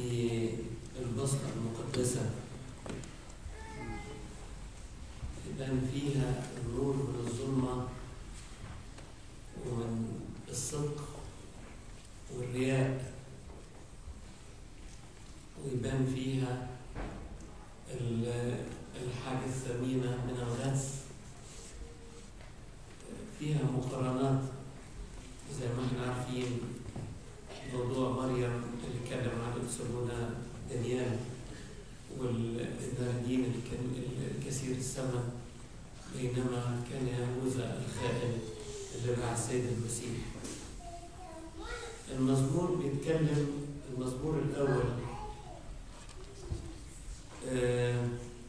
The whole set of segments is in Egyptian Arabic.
في البصرة المقدسة يبان فيها النور من الظلمة ومن الصدق والرياء ويبان فيها ال- الحاجة الثمينة من الغث فيها مقارنات زي ما احنا عارفين موضوع مريم اللي اتكلم عنه سيدنا دانيال والناردين اللي كان الكثير الثمن بينما كان يهوذا الخائن اللي باع السيد المسيح المزمور بيتكلم المزمور الأول آه,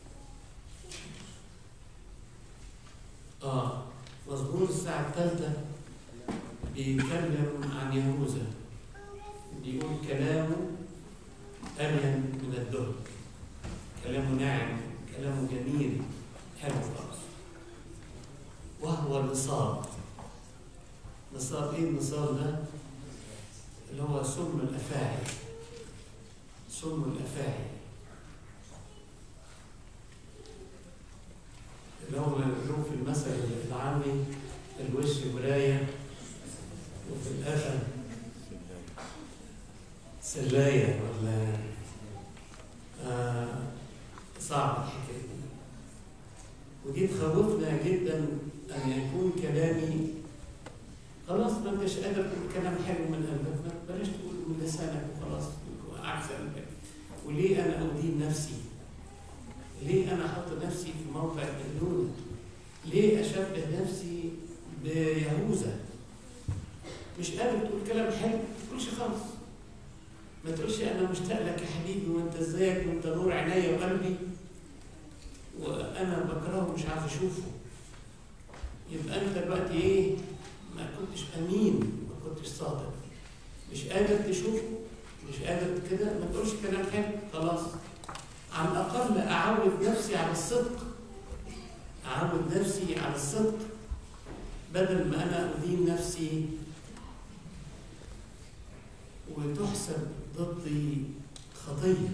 آه مزمور الساعة الثالثة بيتكلم عن يهوذا بيقول كلامه ألين من الدهن كلامه ناعم كلامه جميل حلو خالص وهو نصاب نصاب ايه النصاب ده؟ اللي هو سم الافاعي سم الافاعي اللي هو بنشوف في المثل العامي الوش مرايه وفي القفا سلايه ولا آه صعب الحكايه دي ودي تخوفنا جدا ان يكون كلامي خلاص ما انتش قادر تقول كلام حلو من قلبك ما بلاش تقول من لسانك وخلاص احسن لك وليه انا ادين نفسي؟ ليه انا احط نفسي في موقع الدينونه؟ ليه اشبه نفسي بيهوذا؟ مش قادر تقول كلام حلو ما تقولش خالص ما تقولش انا مشتاق لك يا حبيبي وانت ازيك وانت نور عينيا وقلبي وانا بكرهه مش عارف اشوفه يبقى انت دلوقتي ايه ما كنتش امين ما كنتش صادق مش قادر تشوفه مش قادر كده ما تقولش كلام حلو خلاص على الاقل اعود نفسي على الصدق اعود نفسي على الصدق بدل ما انا ادين نفسي وتحسب ضدي خطيه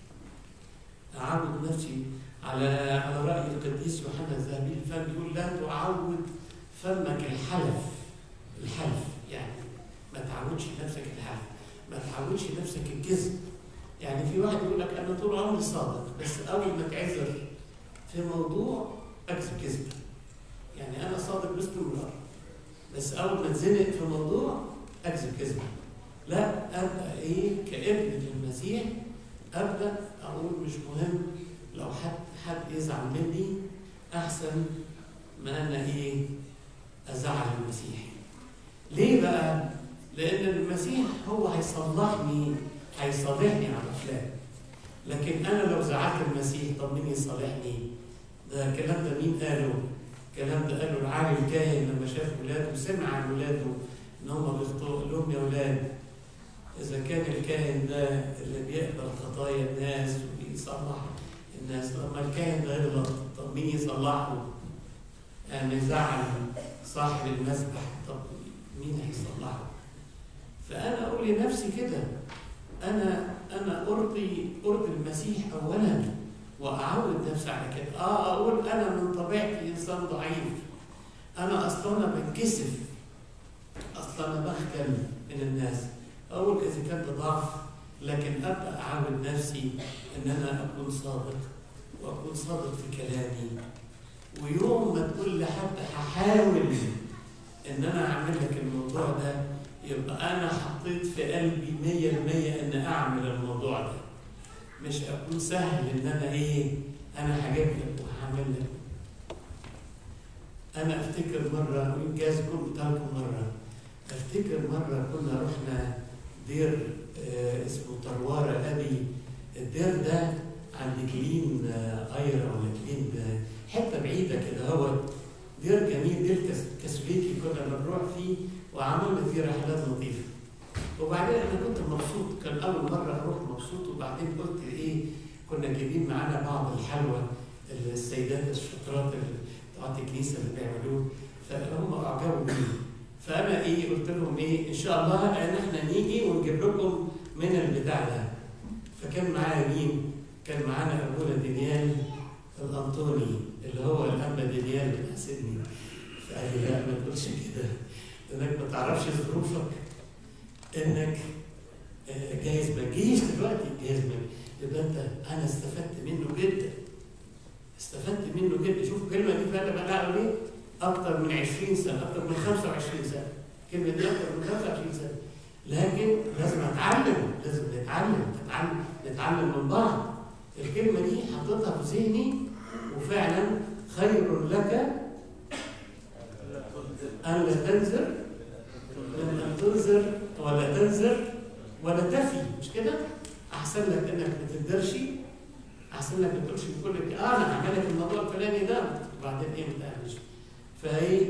اعود نفسي على على راي القديس يوحنا الذهبي الفم بيقول لا تعود فمك الحلف الحلف يعني ما تعودش نفسك الحلف ما تعودش نفسك الكذب يعني في واحد يقول لك انا طول عمري صادق بس اول ما تعذر في موضوع اكذب كذب يعني انا صادق باستمرار بس اول ما اتزنق في موضوع اكذب كذب لا ابقى ايه كابن للمسيح ابدا اقول مش مهم لو حد حد يزعل مني احسن ما انا ايه ازعل المسيح ليه بقى لان المسيح هو هيصلحني هيصالحني على فلان لكن انا لو زعلت المسيح طب مين يصالحني ده الكلام ده مين قاله الكلام ده قاله العالي الكاهن لما شاف ولاده وسمع عن ولاده ان هم بيخطئوا قال لهم يا ولاد اذا كان الكاهن ده اللي بيقبل خطايا الناس وبيصلح الناس طب ما الكاهن ده يغلط طب مين يصلحه؟ يعني يزعل صاحب المذبح طب مين هيصلحه؟ فانا اقول لنفسي كده انا انا ارضي ارضي المسيح اولا واعود نفسي على كده اه اقول انا من طبيعتي انسان ضعيف انا اصلا انا بتكسف اصلا انا بخجل من الناس اقول اذا كان ده ضعف لكن ابدا اعود نفسي ان انا اكون صادق واكون صادق في كلامي ويوم ما تقول لحد هحاول ان انا اعمل لك الموضوع ده يبقى انا حطيت في قلبي مية المية ان اعمل الموضوع ده مش اكون سهل ان انا ايه انا هجيب لك وهعمل لك انا افتكر مره وانجاز كنت لكم مره افتكر مره كنا رحنا دير آه اسمه طرواره ابي الدير ده عند كلين آه ايرا ولا كلين آه حته بعيده كده هو دير جميل دير كاثوليكي كنا بنروح فيه وعملنا فيه رحلات لطيفه وبعدين انا كنت مبسوط كان اول مره اروح مبسوط وبعدين قلت ايه كنا جايبين معانا بعض الحلوى السيدات الشطرات بتوعت الكنيسه اللي بيعملوه فهم اعجبوا بيه فانا ايه قلت لهم ايه ان شاء الله ان احنا نيجي ونجيب لكم من البتاع ده فكان معايا مين؟ كان معانا ابونا دانيال الانطوني اللي هو الانبا دانيال بتاع سيدني فقال لي لا ما تقولش كده انك ما تعرفش ظروفك انك آه، جايز ما تجيش دلوقتي جايز ما يبقى انت انا استفدت منه جدا استفدت منه جدا شوف الكلمه دي فعلا بقى ليه اكتر من 20 سنه اكتر من 25 سنه الكلمه دي اكتر من 25 سنه لكن لازم اتعلم لازم نتعلم نتعلم نتعلم من بعض الكلمه دي حطيتها في ذهني وفعلا خير لك ان لا تنذر من ان تنذر ولا تنذر ولا تفي مش كده؟ احسن لك انك ما تقدرش احسن لك ما تقولش بكل اه انا هعمل لك الموضوع الفلاني ده وبعدين ايه ما تعملش فهي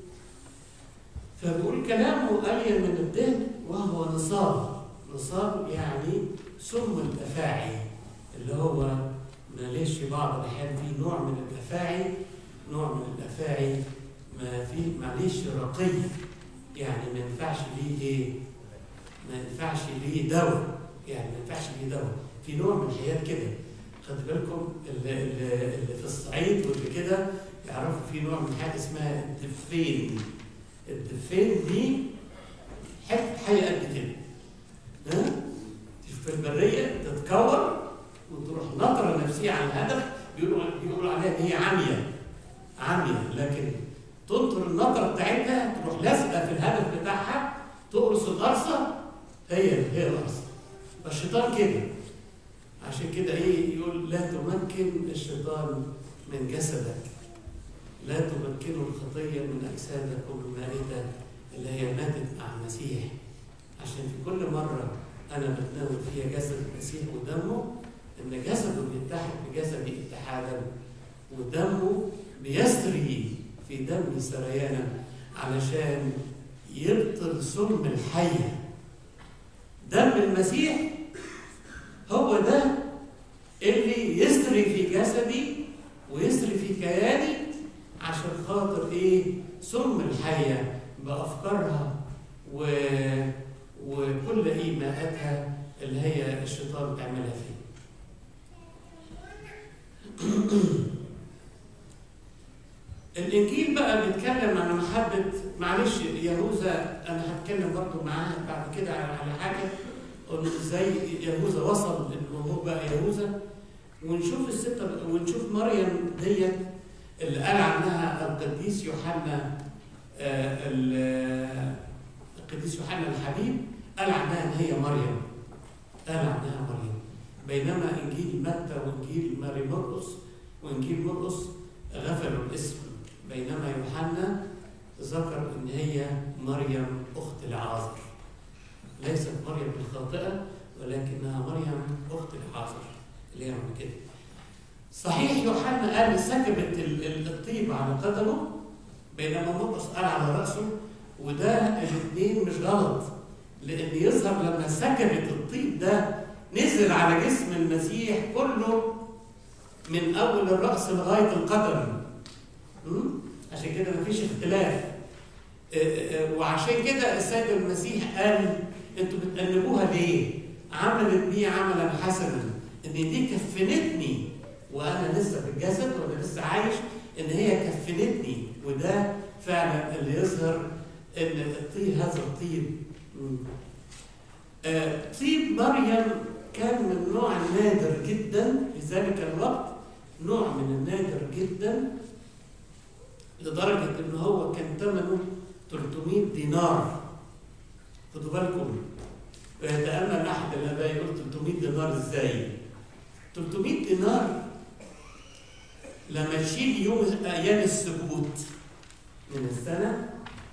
فبقول كلامه ألين من الدهن وهو نصاب نصاب يعني سم الأفاعي اللي هو معلش في بعض الأحيان في نوع من الأفاعي نوع من الأفاعي ما في معلش رقي يعني ما ينفعش ليه إيه؟ ما ينفعش ليه دواء يعني ما ينفعش ليه دواء في نوع من الحياة كده خد بالكم اللي, اللي اللي في الصعيد واللي كده يعرفوا في نوع من حاجة اسمها الدفين الدفين دي حته حيه قد كده ها في البريه تتكور وتروح نطره نفسيه على الهدف بيقولوا بيقولوا عليها ان هي عاميه عاميه لكن تنطر النطره بتاعتها تروح لازقه في الهدف بتاعها تقرص القرصه هي هي القرصه فالشيطان كده عشان كده ايه يقول لا تمكن الشيطان من جسدك لا تمكنوا الخطية من أجسادكم المائتة اللي هي ماتت مع المسيح عشان في كل مرة أنا بتناول فيها جسد المسيح ودمه إن جسده بيتحد بجسدي اتحادا ودمه بيسري في دمي سريانا علشان يبطل سم الحية دم المسيح هو ده اللي يسري في جسدي ويسري في كياني عشان خاطر ايه سم الحية بأفكارها و... وكل إيماءاتها اللي هي الشيطان بيعملها فيه الإنجيل بقى بيتكلم عن محبة معلش يهوذا أنا هتكلم برضو معاه بعد كده على حاجة ازاي يهوذا وصل إنه هو بقى يهوذا ونشوف الستة ونشوف مريم ديت اللي قال عنها القديس يوحنا القديس يوحنا الحبيب قال عنها ان هي مريم قال عنها مريم بينما انجيل متى وانجيل ماري مرقس وانجيل مرقس غفلوا الاسم بينما يوحنا ذكر ان هي مريم اخت العازر ليست مريم الخاطئه ولكنها مريم اخت العازر اللي هي من كده صحيح يوحنا قال سكبت الطيب على قدمه بينما مرقس قال على راسه وده الاثنين مش غلط لان يظهر لما سكبت الطيب ده نزل على جسم المسيح كله من اول الراس لغايه القدم عشان كده مفيش اختلاف وعشان كده السيد المسيح قال انتوا بتأنبوها ليه؟ عملت بي عملا حسنا ان دي كفنتني وانا لسه في الجسد وانا لسه عايش ان هي كفنتني وده فعلا اللي يظهر ان الطيب هذا الطيب آه طيب مريم كان من نوع نادر جدا في ذلك الوقت نوع من النادر جدا لدرجة ان هو كان ثمنه 300 دينار خدوا بالكم ويتأمل أحد الآباء يقول 300 دينار إزاي؟ 300 دينار لما تشيل يوم ايام السبوت من السنه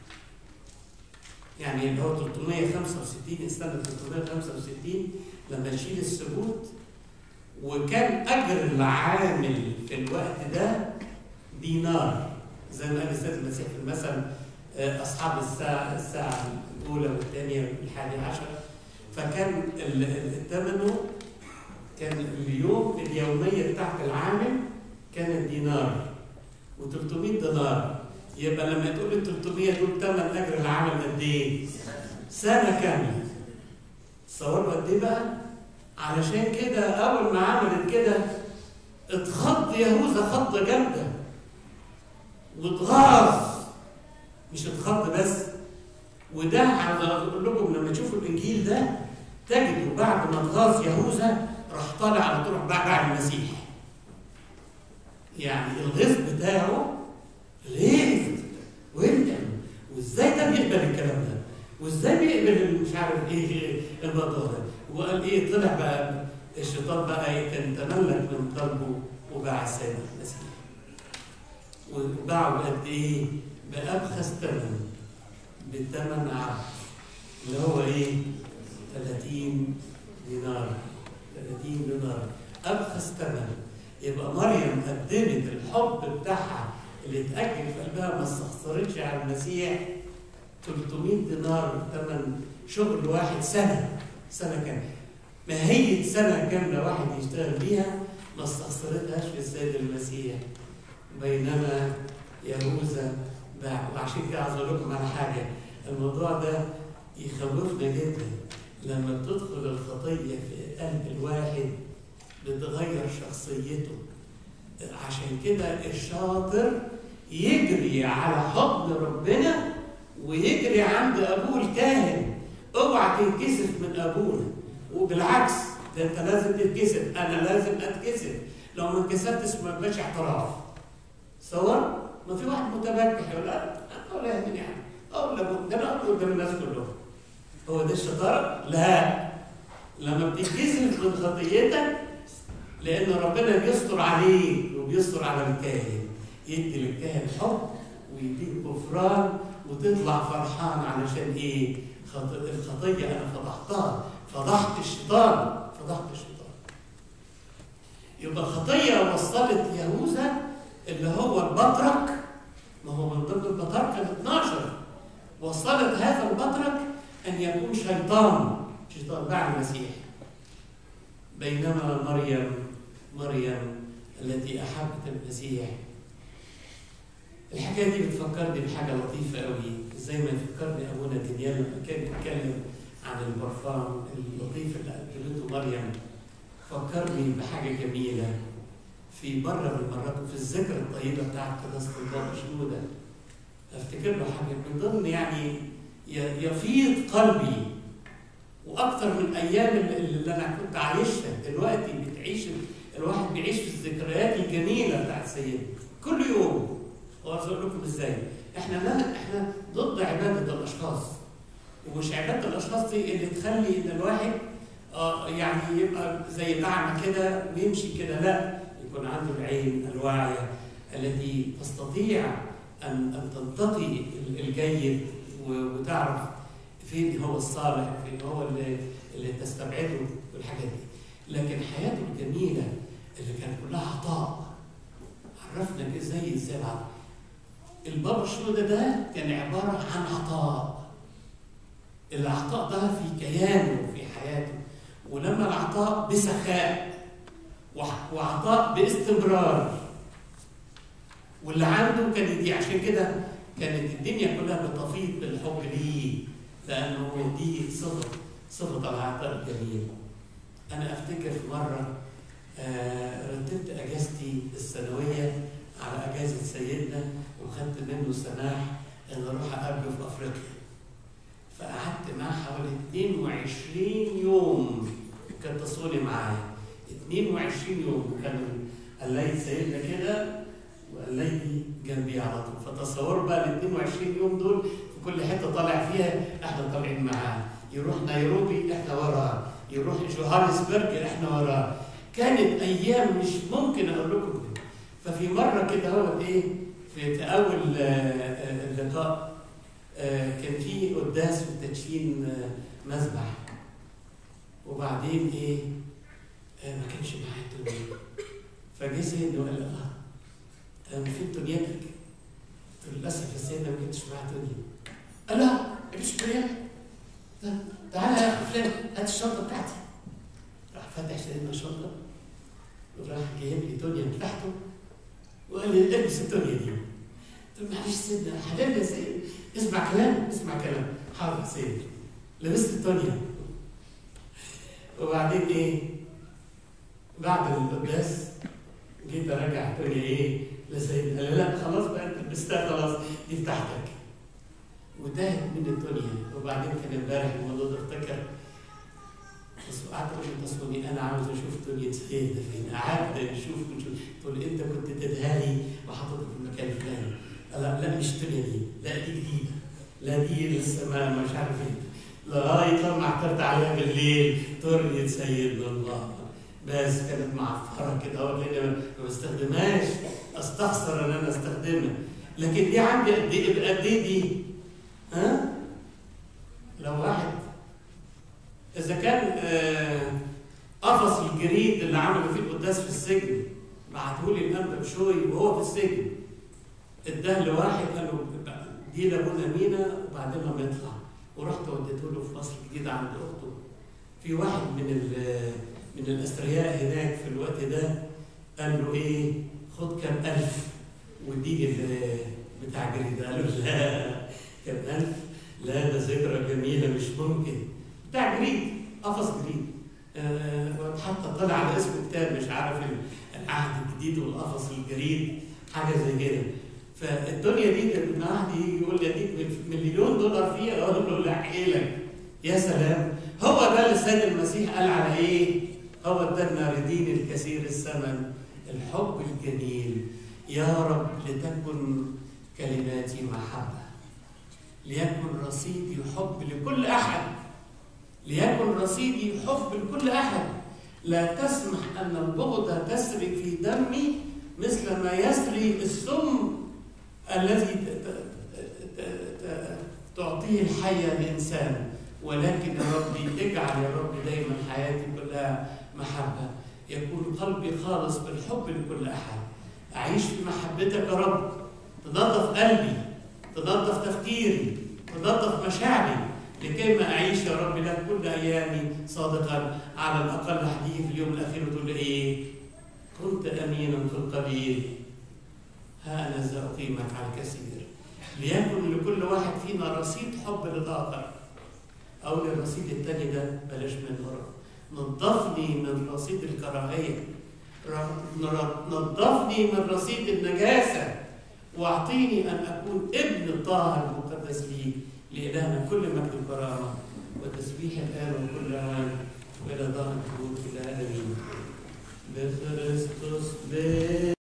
يعني اللي هو 365 السنه 365 لما تشيل السبوت وكان اجر العامل في الوقت ده دينار زي ما قال السيد المسيح في المثل اصحاب الساعه الساعه الاولى والثانيه والحادي عشر فكان ثمنه كان اليوم اليوميه بتاعت العامل كانت دينار و300 دينار يبقى لما تقول ال 300 دول ثمن اجر العمل قد ايه؟ سنه كامله تصوروا قد ايه بقى؟ علشان كده اول ما عملت كده اتخض يهوذا خضه جامده واتغاظ مش اتخض بس وده عاوز اقول لكم لما تشوفوا الانجيل ده تجدوا بعد ما اتغاظ يهوذا راح طالع على طول بعد بعد المسيح يعني الغيظ بتاعه ليه وانت وازاي ده بيقبل الكلام ده وازاي بيقبل مش عارف ايه الموضوع ده وقال ايه طلع بقى الشيطان بقى كان تملك من قلبه وباع السيد المسيح وباعه بقد ايه؟ بأبخس ثمن بثمن عبد اللي هو ايه؟ 30 دينار 30 دينار أبخس ثمن يبقى مريم قدمت الحب بتاعها اللي اتأجل في قلبها ما استخسرتش على المسيح 300 دينار ثمن شغل واحد سنة سنة كاملة ماهية سنة كاملة واحد يشتغل بيها ما استخسرتهاش في السيد المسيح بينما يهوذا باع وعشان كده عايز اقول لكم على حاجة الموضوع ده يخوفنا جدا لما بتدخل الخطية في قلب الواحد بتغير شخصيته عشان كده الشاطر يجري على حضن ربنا ويجري عند ابوه الكاهن اوعى تنكسف من ابونا وبالعكس ده انت لازم تتكسف انا لازم اتكسف لو ما انكسفتش ما يبقاش اعتراف صور ما في واحد متبجح يقول لا انا ولا يهمني يعني اقول لابوك ده انا اقول قدام الناس كلهم هو ده الشطاره؟ لا لما بتتكسف من خطيتك لان ربنا بيستر عليك وبيستر على الكاهن يدي للكاهن حب ويديك غفران وتطلع فرحان علشان ايه؟ الخطيه انا فضحتها فضحت الشيطان فضحت الشيطان يبقى الخطيه وصلت يهوذا اللي هو البطرك ما هو من ضمن البطرك ال 12 وصلت هذا البطرك ان يكون شيطان شيطان بعد المسيح بينما مريم مريم التي احبت المسيح الحكايه دي بتفكرني بحاجه لطيفه قوي زي ما فكرني ابونا دانيال لما كان بيتكلم عن البرفان اللطيف اللي قدمته مريم فكرني بحاجه جميله في مره من المرات وفي الذكرى الطيبه بتاعت قداسه البابا شنوده افتكر له حاجه من ضمن يعني يفيض قلبي واكثر من ايام اللي انا كنت عايشها دلوقتي بتعيش الواحد بيعيش في الذكريات الجميله بتاعت سيدنا كل يوم وعايز اقول لكم ازاي احنا لا احنا ضد عباده الاشخاص ومش عباده الاشخاص دي اللي تخلي ان الواحد آه يعني يبقى زي الاعمى كده ويمشي كده لا يكون عنده العين الواعيه التي تستطيع ان ان تنتقي الجيد وتعرف فين هو الصالح وفين هو اللي, اللي تستبعده والحاجات دي لكن حياته الجميله اللي كانت كلها عطاء عرفنا ازاي ازاي العطاء البابا الشهداء ده كان عباره عن عطاء العطاء ده في كيانه في حياته ولما العطاء بسخاء وعطاء باستمرار واللي عنده كان يدي عشان كده كانت الدنيا كلها بتفيض بالحب ليه لانه دي صفه صفه العطاء الجميل انا افتكر في مره آه رتبت اجازتي السنويه على اجازه سيدنا وخدت منه سماح ان اروح اقابله في افريقيا فقعدت معاه حوالي 22 يوم كان تصويري معايا 22 يوم كان قلاية سيدنا كده وقلايتي جنبي على طول فتصوروا بقى ال 22 يوم دول في كل حته طالع فيها احنا طالعين معاه يروح نيروبي احنا وراه يروح جوهانسبرج احنا وراه كانت ايام مش ممكن اقول لكم ففي مره كده هو ايه في, في اول اللقاء كان في قداس وتدشين مذبح وبعدين ايه ما كانش معايا الدنيا فجه سيدنا وقال لي اه انا فين دنيتك؟ قلت له للاسف يا سيدنا ما كنتش معايا دنيا قال لا ما جبتش دنيا تعالى يا اخي فلان هات الشنطه بتاعتي راح فتح سيدنا الشنطه وراح جايب لي دنيا من تحته وقال لي البس الدنيا دي قلت له معلش سيدنا حلال يا سيدي اسمع كلام اسمع كلام حاضر سيدي لبست الدنيا وبعدين ايه بعد القداس جيت اراجع الدنيا ايه لسيدنا قال لا خلاص بقى انت لبستها خلاص دي بتاعتك وانتهت من الدنيا وبعدين كان امبارح الموضوع ده افتكر بس قعدت اقول لتصوني انا عاوز اشوف دنيا سيدنا فين قعدت نشوف ونشوف تقول انت كنت تديها لي وحاططها في المكان الفلاني لا لا مش الدنيا دي لا دي جديده لا دي لسه ما مش عارف ايه لغايه لما اعترت عليها بالليل ترنية سيدنا الله بس كانت معفره كده اهو لان ما بستخدمهاش استخسر ان انا استخدمها لكن دي عندي قد ايه قد ايه دي؟ ها؟ لو واحد اذا كان آه، قفص الجريد اللي عملوا فيه القداس في السجن بعتهولي الانبا بشوي وهو في السجن اداه لواحد قال له دي لابونا مينا وبعدين لما يطلع ورحت وديته له في مصر الجديده عند اخته في واحد من ال- من الاثرياء هناك في الوقت ده قال له ايه خد كام الف ودي ال- بتاع جريده قال له لا كام الف لا ده ذكرى جميله مش ممكن بتاع جريد قفص جريد آه، حتى طلع على اسم كتاب مش عارف العهد الجديد والقفص الجريد حاجه زي كده فالدنيا دي ابن واحد يجي يقول لي اديك مليون دولار فيها اقول له لا حيلك يا سلام هو ده اللي السيد المسيح قال على ايه؟ هو ده الناردين الكثير الثمن الحب الجميل يا رب لتكن كلماتي محبه ليكن رصيدي حب لكل احد ليكن رصيدي حب لكل احد لا تسمح ان البغضه تسري في دمي مثل ما يسري السم الذي ت- ت- ت- ت- تعطيه الحياه الانسان ولكن يا ربي اجعل يا رب دايما حياتي كلها محبه يكون قلبي خالص بالحب لكل احد اعيش في محبتك يا رب تنظف قلبي تنظف تفكيري تنظف مشاعري لكي ما اعيش يا رب لك كل ايامي صادقا على الاقل هتيجي في اليوم الاخير وتقول لي ايه كنت امينا في القليل ها انا ذا اقيمك على الكثير ليكن لكل واحد فينا رصيد حب للاخر او للرصيد الثاني ده بلاش منه رب نظفني من رصيد الكراهيه ر- نظفني من رصيد النجاسه واعطيني ان اكون ابن الطاهر المقدس ليك لإلهنا كل مجد وكرامه وتسبيح الان وكل اوان